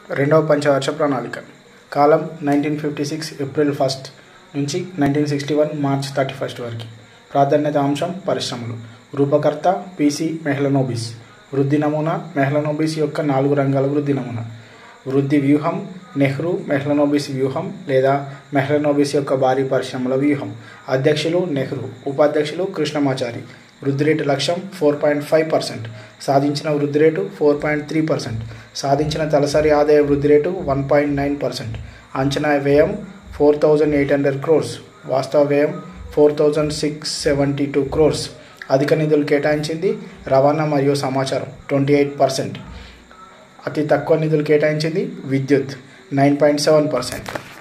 రెండవ పంచవర్ష ప్రణాళిక కాలం nineteen fifty six April first నుంచి nineteen sixty one March thirty first వరకు ప్రాధాన్యత అంశం పరిశ్రమలు రూపకర్త పీసీ మెహ్లనోబిస్ వృద్ధి నమూనా మెహ్లనోబిస్ యొక్క నాలుగు రంగాల వృద్ధి నమూనా వృద్ధి వ్యూహం నెహ్రూ మెహ్లనోబిస్ వ్యూహం లేదా మెహ్లనోబిస్ యొక్క భారీ పరిశ్రమల వ్యూహం అధ్యక్షులు నెహ్రూ ఉపాధ్యక్షులు కృష్ణమాచారి వృద్ధి రేటు లక్ష్యం ఫోర్ పాయింట్ ఫైవ్ పర్సెంట్ సాధించిన వృద్ధి rate four point three percent సాధించిన తలసరి ఆదాయ వృద్ధి rate one point nine percent అంచనా వ్యయం four thousand eight hundred crores వాస్తవ వ్యయం four thousand six seventy two crores అధిక నిధులు కేటాయించింది రవాణా మరియు సమాచారం ట్వంటీ ఎయిట్ పర్సెంట్ అతి తక్కువ నిధులు కేటాయించింది విద్యుత్ నైన్ పాయింట్ సెవెన్ పర్సెంట్